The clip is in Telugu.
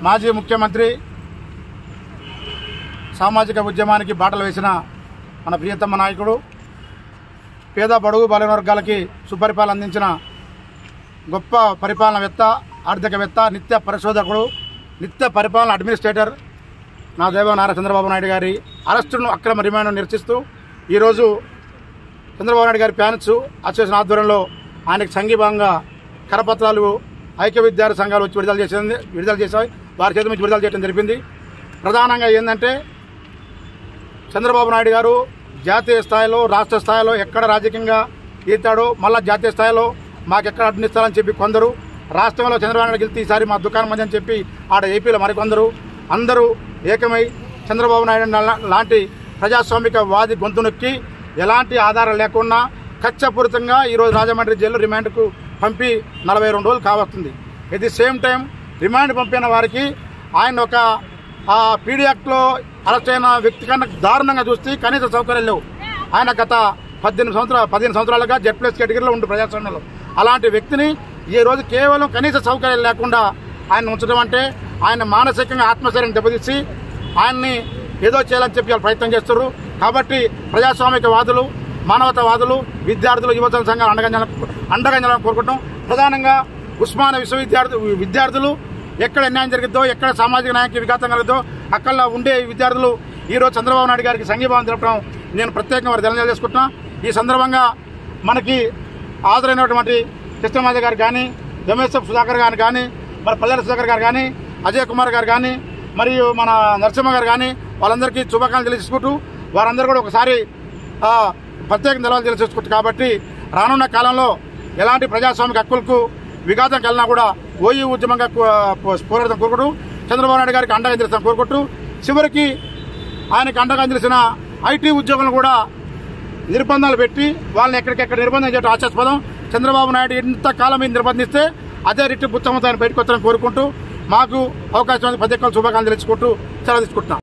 మాజీ ముఖ్యమంత్రి సామాజిక ఉద్యమానికి బాటలు వేసిన మన ప్రియతమ నాయకుడు పేద బడుగు బలైన వర్గాలకి సుపరిపాలన అందించిన గొప్ప పరిపాలనవేత్త ఆర్థికవేత్త నిత్య పరిశోధకుడు నిత్య పరిపాలన అడ్మినిస్ట్రేటర్ నా దేవ నారా చంద్రబాబు నాయుడు గారి అరెస్టును అక్రమ రిమాండ్ను నిరసిస్తూ ఈరోజు చంద్రబాబు నాయుడు గారి ప్యానెట్స్ అసోసియేషన్ ఆధ్వర్యంలో ఆయనకు సంఘీభాగంగా కరపత్రాలు ఐక్య విద్యార్థి సంఘాలు వచ్చి విడుదల చేసింది విడుదల చేశాయి వారి చేతి నుంచి విడుదల చేయడం జరిపింది ప్రధానంగా ఏంటంటే చంద్రబాబు నాయుడు గారు జాతీయ స్థాయిలో రాష్ట్ర స్థాయిలో ఎక్కడ రాజకీయంగా ఈతాడో మళ్ళా జాతీయ స్థాయిలో మాకెక్కడ అడ్డిస్తారని చెప్పి కొందరు రాష్ట్రంలో చంద్రబాబు నాయుడు గెలిస్తే ఈసారి మా దుకాణం మంది అని చెప్పి ఆడ ఏపీలో మరికొందరు అందరూ ఏకమై చంద్రబాబు నాయుడు లా- లాంటి ప్రజాస్వామిక వాది గొంతు నొక్కి ఎలాంటి ఆధారం లేకుండా కచ్చపూరితంగా ఈరోజు రాజమండ్రి జైలు రిమాండ్కు పంపి నలభై రెండు రోజులు కావస్తుంది at the same time remand పంపిన వారికి ఆయన ఒక ఆ పీడీ యాక్ట్లో అరెస్ట్ అయిన వ్యక్తి కన్నా దారుణంగా చూస్తే కనీస సౌకర్యాలు లేవు ఆయన గత పద్దెనిమిది సంవత్సరాలు పదిహేను సంవత్సరాలుగా జెడ్ ప్లస్ కేటగిరీలో ఉండి ప్రజాస్వామ్యంలో అలాంటి వ్యక్తిని ఈ రోజు కేవలం కనీస సౌకర్యాలు లేకుండా ఆయన ఉంచడం అంటే ఆయన మానసికంగా ఆత్మశైర్యం దెబ్బతీసి ఆయన్ని ఏదో చేయాలని చెప్పి వాళ్ళు ప్రయత్నం చేస్తున్నారు కాబట్టి ప్రజాస్వామిక వాదులు మానవతావాదులు విద్యార్థులు యువజన సంఘాలు అండగంజల అండగంజలను కోరుకుంటాం ప్రధానంగా ఉస్మానియా విశ్వవిద్యార్థి విద్యార్థులు ఎక్కడ అన్యాయం జరిగిద్దో ఎక్కడ సామాజిక న్యాయానికి విఘాతం కలుగుతో అక్కడ ఉండే విద్యార్థులు ఈ రోజు చంద్రబాబు నాయుడు గారికి సంఘీభావం తెలపడం నేను ప్రత్యేకంగా వారు తెలియజేసుకుంటున్నా ఈ సందర్భంగా మనకి హాజరైనటువంటి కృష్ణమాజ గారు కానీ ఎంఎస్ఎఫ్ సుధాకర్ గారు కానీ మన పల్లెల సుధాకర్ గారు కానీ అజయ్ కుమార్ గారు కానీ మరియు మన నరసింహ గారు కానీ వాళ్ళందరికీ శుభాకాంక్షలు తెలియజేసుకుంటూ వారందరూ కూడా ఒకసారి ఆ, ప్రత్యేక నిలవలు తెలియజేసుకుంటారు కాబట్టి రానున్న కాలంలో ఎలాంటి ప్రజాస్వామిక హక్కులకు విఘాతం కలిగినా కూడా ఓయి ఉద్యమంగా కో- పో- పోరాడదాం కోరుకుంటూ చంద్రబాబు నాయుడు గారికి అండగా నిలుస్తాం కోరుకుంటూ చివరికి ఆయనకు అండగా నిలిచిన ఐటీ ఉద్యోగులను కూడా నిర్బంధాలు పెట్టి వాళ్ళని ఎక్కడికెక్కడ నిర్బంధం చేయడం ఆశాస్పదం చంద్రబాబు నాయుడు ఎంతకాలం మీద నిర్బంధిస్తే అదే రిట్టి బుత్తమతో ఆయన బయటకు వచ్చాలని కోరుకుంటూ మాకు అవకాశం ప్రతి ఒక్కరు శుభాకాంక్షలు తెలుసుకుంటూ సెలవు తీసుకుంటున్నాం